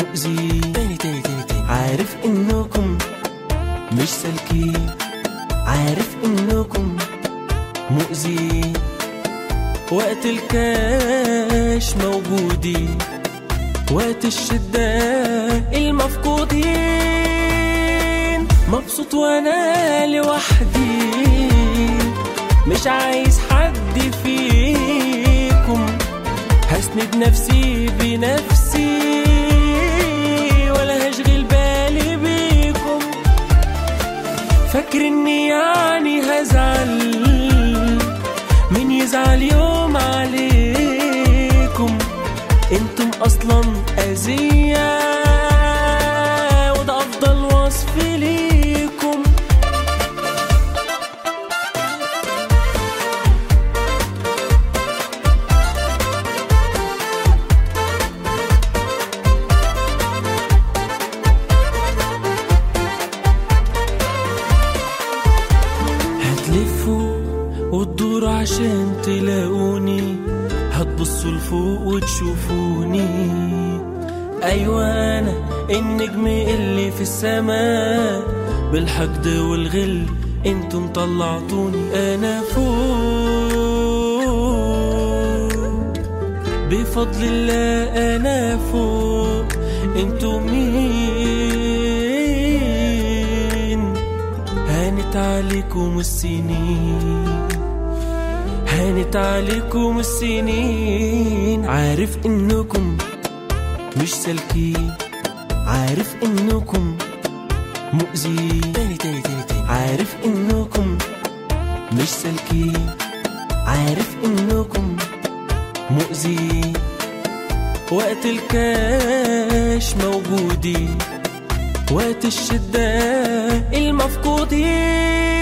مؤذي تاني تاني تاني تاني عارف انكم مش سالكين عارف انكم مؤذي وقت الكاش موجودين وقت الشدة المفقودين مبسوط وانا لوحدي مش عايز حد فيكم هسند نفسي بنفسي ولا هشغل بالي بيكم فاكر اني يعني هزعل من يزعل يوم عليكم انتم اصلا اذية وده افضل وصف ليكم هتلفوا وتدوروا عشان تلاقوني هتبصوا لفوق وتشوفوني ايوه انا النجم اللي في السماء بالحقد والغل انتم طلعتوني انا فوق بفضل الله انا فوق انتم مين هانت عليكم السنين هانت عليكم السنين عارف انكم مش سالكين عارف انكم مؤذي تاني تاني تاني تاني عارف انكم مش سالكين عارف انكم مؤذي وقت الكاش موجودين وقت الشدة المفقودين